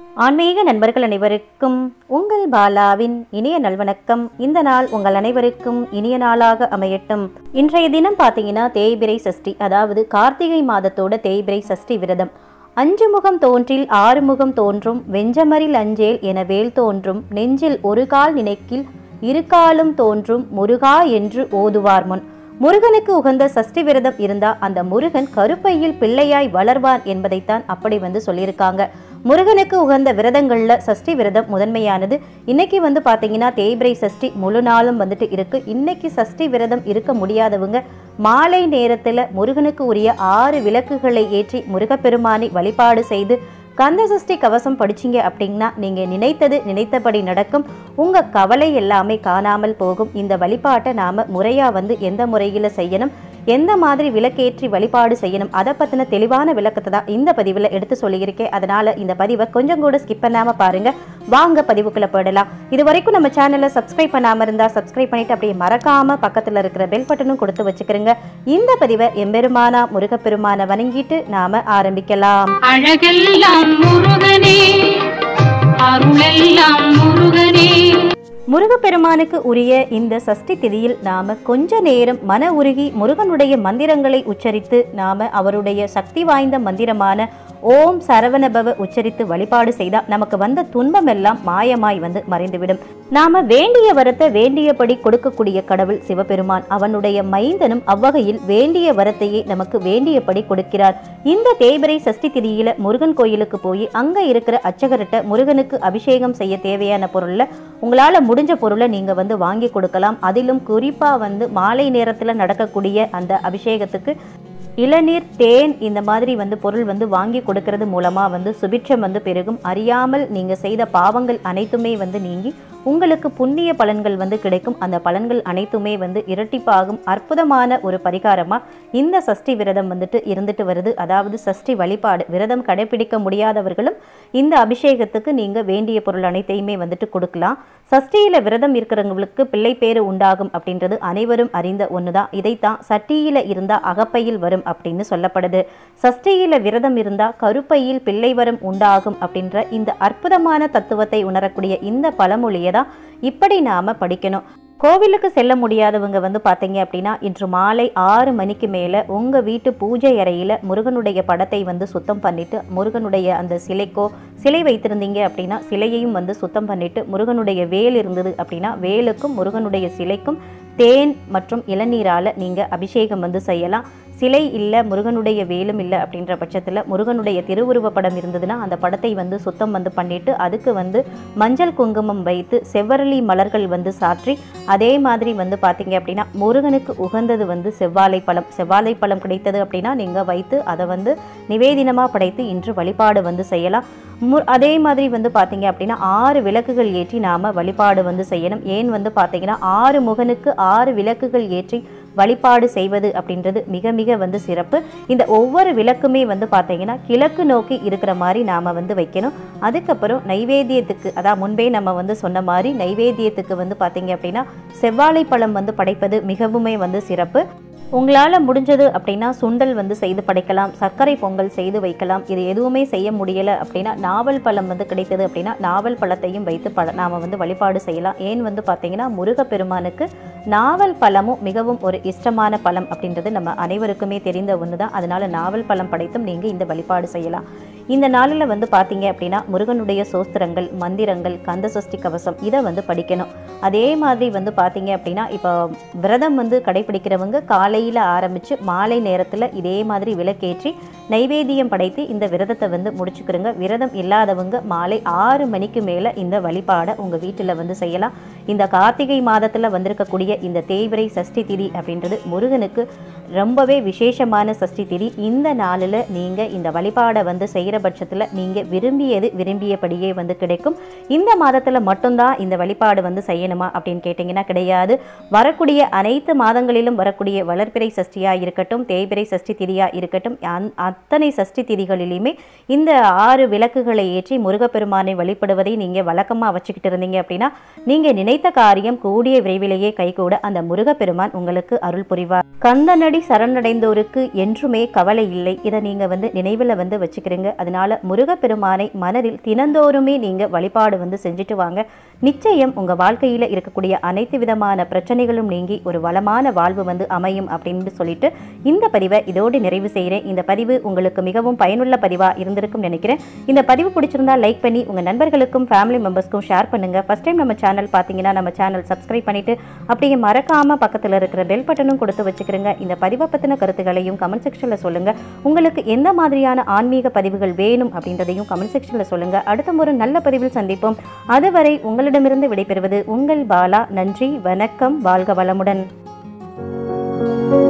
ஆன்மீக நண்பர்கள் அனைவருக்கும் உங்கள் பாலாவின் இனிய நல்வணக்கம் இந்த நாள் உங்கள் அனைவருக்கும் இனிய நாளாக அமையட்டும் இன்றைய தினம் பார்த்தீங்கன்னா தேய்பிரை சஷ்டி அதாவது கார்த்திகை மாதத்தோட தேய்பிரை சஷ்டி விரதம் அஞ்சு முகம் தோன்றில் ஆறு முகம் தோன்றும் வெஞ்சமரில் அஞ்சேல் என வேல் தோன்றும் நெஞ்சில் ஒரு கால் நினைக்கில் இரு காலும் தோன்றும் முருகா என்று ஓதுவார் முன் முருகனுக்கு உகந்த சஷ்டி விரதம் இருந்தா அந்த முருகன் கருப்பையில் பிள்ளையாய் வளர்வான் என்பதைத்தான் அப்படி வந்து சொல்லியிருக்காங்க முருகனுக்கு உகந்த விரதங்கள்ல சஷ்டி விரதம் முதன்மையானது இன்னைக்கு வந்து பாத்தீங்கன்னா தேய்பிரை சஷ்டி முழு நாளும் வந்துட்டு இருக்கு இன்னைக்கு சஷ்டி விரதம் இருக்க முடியாதவங்க மாலை நேரத்துல முருகனுக்கு உரிய ஆறு விளக்குகளை ஏற்றி முருகப்பெருமானை வழிபாடு செய்து கந்த சஷ்டி கவசம் படிச்சீங்க அப்படின்னா நீங்க நினைத்தது நினைத்தபடி நடக்கும் உங்க கவலை எல்லாமே காணாமல் போகும் இந்த வழிபாட்டை நாம முறையா வந்து எந்த முறையில செய்யணும் எந்த மாதிரி விளக்கேற்றி வழிபாடு செய்யணும் அதை பத்தின தெளிவான விளக்கத்தை தான் இந்த பதிவில் எடுத்து சொல்லியிருக்கேன் அதனால இந்த பதிவை கொஞ்சம் கூட ஸ்கிப் பண்ணாம பாருங்க வாங்க பதிவுக்குள்ள போயிடலாம் இது வரைக்கும் நம்ம சேனலை சப்ஸ்கிரைப் பண்ணாம இருந்தா சப்ஸ்கிரைப் பண்ணிட்டு அப்படியே மறக்காம பக்கத்துல இருக்கிற பெல் பட்டனும் கொடுத்து வச்சுக்கிறேங்க இந்த பதிவை எம்பெருமானா முருகப்பெருமானை வணங்கிட்டு நாம ஆரம்பிக்கலாம் அழகெல்லாம் முருகனே அருளெல்லாம் முருகனே முருகப்பெருமானுக்கு உரிய இந்த சஷ்டி திதியில் நாம கொஞ்ச நேரம் மன உருகி முருகனுடைய மந்திரங்களை உச்சரித்து நாம அவருடைய சக்தி வாய்ந்த மந்திரமான ஓம் சரவணபவ உச்சரித்து வழிபாடு செய்தா நமக்கு வந்த துன்பம் எல்லாம் மாயமாய் வந்து மறைந்துவிடும் நாம வேண்டிய வரத்தை வேண்டியபடி கொடுக்கக்கூடிய கடவுள் சிவபெருமான் அவனுடைய மைந்தனும் அவ்வகையில் வேண்டிய வரத்தையே நமக்கு வேண்டியபடி கொடுக்கிறார் இந்த தேய்பிரை சஷ்டி திதியில முருகன் கோயிலுக்கு போய் அங்க இருக்கிற அச்சகர்கிட்ட முருகனுக்கு அபிஷேகம் செய்ய தேவையான பொருள்ல உங்களால முடிஞ்ச பொருளை நீங்க வந்து வாங்கி கொடுக்கலாம் அதிலும் குறிப்பா வந்து மாலை நேரத்துல நடக்கக்கூடிய அந்த அபிஷேகத்துக்கு இளநீர் தேன் இந்த மாதிரி வந்து பொருள் வந்து வாங்கி கொடுக்கறது மூலமா வந்து சுபிட்சம் வந்து பெருகும் அறியாமல் நீங்க செய்த பாவங்கள் அனைத்துமே வந்து நீங்கி உங்களுக்கு புண்ணிய பலன்கள் வந்து கிடைக்கும் அந்த பலன்கள் அனைத்துமே வந்து இரட்டிப்பாகும் அற்புதமான ஒரு பரிகாரமா இந்த சஷ்டி விரதம் வந்துட்டு இருந்துட்டு வருது அதாவது சஷ்டி வழிபாடு விரதம் கடைபிடிக்க முடியாதவர்களும் இந்த அபிஷேகத்துக்கு நீங்க வேண்டிய பொருள் அனைத்தையுமே வந்துட்டு கொடுக்கலாம் சஷ்டியில விரதம் இருக்கிறவங்களுக்கு பிள்ளை பேரு உண்டாகும் அப்படின்றது அனைவரும் அறிந்த ஒண்ணுதான் இதைத்தான் சட்டியில இருந்தா அகப்பையில் வரும் அப்படின்னு சொல்லப்படுது சஷ்டியில விரதம் இருந்தா கருப்பையில் பிள்ளை வரம் உண்டாகும் அப்படின்ற இந்த அற்புதமான தத்துவத்தை உணரக்கூடிய இந்த பழமொழியை தான் இப்படி நாம படிக்கணும் கோவிலுக்கு செல்ல முடியாதவங்க வந்து பார்த்தீங்க அப்படின்னா இன்று மாலை ஆறு மணிக்கு மேலே உங்கள் வீட்டு பூஜை அறையில் முருகனுடைய படத்தை வந்து சுத்தம் பண்ணிட்டு முருகனுடைய அந்த சிலைக்கோ சிலை வைத்திருந்தீங்க அப்படின்னா சிலையையும் வந்து சுத்தம் பண்ணிட்டு முருகனுடைய வேல் இருந்தது அப்படின்னா வேலுக்கும் முருகனுடைய சிலைக்கும் தேன் மற்றும் இளநீரால் நீங்கள் அபிஷேகம் வந்து செய்யலாம் சிலை இல்லை முருகனுடைய வேலும் இல்லை அப்படின்ற பட்சத்தில் முருகனுடைய திருவுருவ படம் இருந்ததுன்னா அந்த படத்தை வந்து சுத்தம் வந்து பண்ணிட்டு அதுக்கு வந்து மஞ்சள் குங்குமம் வைத்து செவ்வரளி மலர்கள் வந்து சாற்றி அதே மாதிரி வந்து பார்த்தீங்க அப்படின்னா முருகனுக்கு உகந்தது வந்து செவ்வாழை பழம் செவ்வாழை பழம் கிடைத்தது அப்படின்னா நீங்கள் வைத்து அதை வந்து நிவேதினமாக படைத்து இன்று வழிபாடு வந்து செய்யலாம் மு அதே மாதிரி வந்து பார்த்தீங்க அப்படின்னா ஆறு விளக்குகள் ஏற்றி நாம் வழிபாடு வந்து செய்யணும் ஏன் வந்து பார்த்தீங்கன்னா ஆறு முகனுக்கு ஆறு விளக்குகள் ஏற்றி வழிபாடு செய்வது அப்படின்றது மிக மிக வந்து சிறப்பு இந்த ஒவ்வொரு விளக்குமே வந்து பார்த்தீங்கன்னா கிழக்கு நோக்கி இருக்கிற மாதிரி நாம் வந்து வைக்கணும் அதுக்கப்புறம் நைவேத்தியத்துக்கு அதான் முன்பே நம்ம வந்து சொன்ன மாதிரி நைவேத்தியத்துக்கு வந்து பார்த்தீங்க அப்படின்னா செவ்வாழை பழம் வந்து படைப்பது மிகவுமே வந்து சிறப்பு உங்களால் முடிஞ்சது அப்படின்னா சுண்டல் வந்து செய்து படைக்கலாம் சர்க்கரை பொங்கல் செய்து வைக்கலாம் இது எதுவுமே செய்ய முடியலை அப்படின்னா நாவல் பழம் வந்து கிடைத்தது அப்படின்னா நாவல் பழத்தையும் வைத்து பழ நாம் வந்து வழிபாடு செய்யலாம் ஏன் வந்து பார்த்தீங்கன்னா முருகப்பெருமானுக்கு நாவல் பழமும் மிகவும் ஒரு இஷ்டமான பழம் அப்படின்றது நம்ம அனைவருக்குமே தெரிந்த ஒன்று தான் அதனால நாவல் பழம் படைத்தும் நீங்கள் இந்த வழிபாடு செய்யலாம் இந்த நாளில் வந்து பார்த்தீங்க அப்படின்னா முருகனுடைய சோஸ்திரங்கள் மந்திரங்கள் கந்த சஷ்டி கவசம் இதை வந்து படிக்கணும் அதே மாதிரி வந்து பார்த்தீங்க அப்படின்னா இப்போ விரதம் வந்து கடைபிடிக்கிறவங்க காலையில் ஆரம்பித்து மாலை நேரத்தில் இதே மாதிரி விளக்கேற்றி நைவேத்தியம் படைத்து இந்த விரதத்தை வந்து முடிச்சுக்கிறோங்க விரதம் இல்லாதவங்க மாலை ஆறு மணிக்கு மேலே இந்த வழிபாடை உங்கள் வீட்டில் வந்து செய்யலாம் இந்த கார்த்திகை மாதத்தில் வந்திருக்கக்கூடிய இந்த தேய்பிரை சஷ்டி திதி அப்படின்றது முருகனுக்கு ரொம்பவே விசேஷமான சஷ்டி திதி இந்த நாளில் நீங்கள் இந்த வழிபாடை வந்து செய்கிற பட்சத்தில் நீங்கள் விரும்பியது விரும்பியபடியே வந்து கிடைக்கும் இந்த மாதத்தில் மட்டும்தான் இந்த வழிபாடு வந்து செய்யணுமா அப்படின்னு கேட்டிங்கன்னா கிடையாது வரக்கூடிய அனைத்து மாதங்களிலும் வரக்கூடிய வளர்பிறை சஷ்டியாக இருக்கட்டும் தேய்பிறை சஷ்டி திதியாக இருக்கட்டும் அந் அத்தனை சஷ்டி திதிகளிலுமே இந்த ஆறு விளக்குகளை ஏற்றி முருகப்பெருமானை வழிபடுவதை நீங்கள் வழக்கமாக வச்சுக்கிட்டு இருந்தீங்க அப்படின்னா நீங்கள் நினைத்த காரியம் கூடிய விரைவிலேயே கைகூட அந்த முருகப்பெருமான் உங்களுக்கு அருள் புரிவார் கந்தனடி சரணடைந்தோருக்கு என்றுமே கவலை இல்லை இதை நீங்கள் வந்து நினைவில் வந்து வச்சுக்கிறீங்க அது அதனால முருகப்பெருமானை மனதில் தினந்தோறுமே நீங்க வழிபாடு வந்து செஞ்சுட்டு வாங்க நிச்சயம் உங்க வாழ்க்கையில இருக்கக்கூடிய அனைத்து விதமான பிரச்சனைகளும் நீங்கி ஒரு வளமான வாழ்வு வந்து அமையும் அப்படின்னு சொல்லிட்டு இந்த பதிவை இதோடு நிறைவு செய்கிறேன் இந்த பதிவு உங்களுக்கு மிகவும் பயனுள்ள பதிவா இருந்திருக்கும் நினைக்கிறேன் இந்த பதிவு பிடிச்சிருந்தா லைக் பண்ணி உங்க நண்பர்களுக்கும் ஃபேமிலி மெம்பர்ஸ்க்கும் ஷேர் பண்ணுங்க ஃபர்ஸ்ட் டைம் நம்ம சேனல் பார்த்தீங்கன்னா நம்ம சேனல் சப்ஸ்கிரைப் பண்ணிட்டு அப்படியே மறக்காம பக்கத்துல இருக்கிற பெல் பட்டனும் கொடுத்து வச்சுக்கிறங்க இந்த பதிவை பத்தின கருத்துக்களையும் கமெண்ட் செக்ஷன்ல சொல்லுங்க உங்களுக்கு எந்த மாதிரியான ஆன்மீக பதிவுகள் வேணும் அப்படின்றதையும் கமெண்ட் செக்ஷன்ல சொல்லுங்க அடுத்த முறை நல்ல பதிவில் சந்திப்போம் அதுவரை உங்களிடமிருந்து விடைபெறுவது உங்கள் பாலா நன்றி வணக்கம் வாழ்க வளமுடன்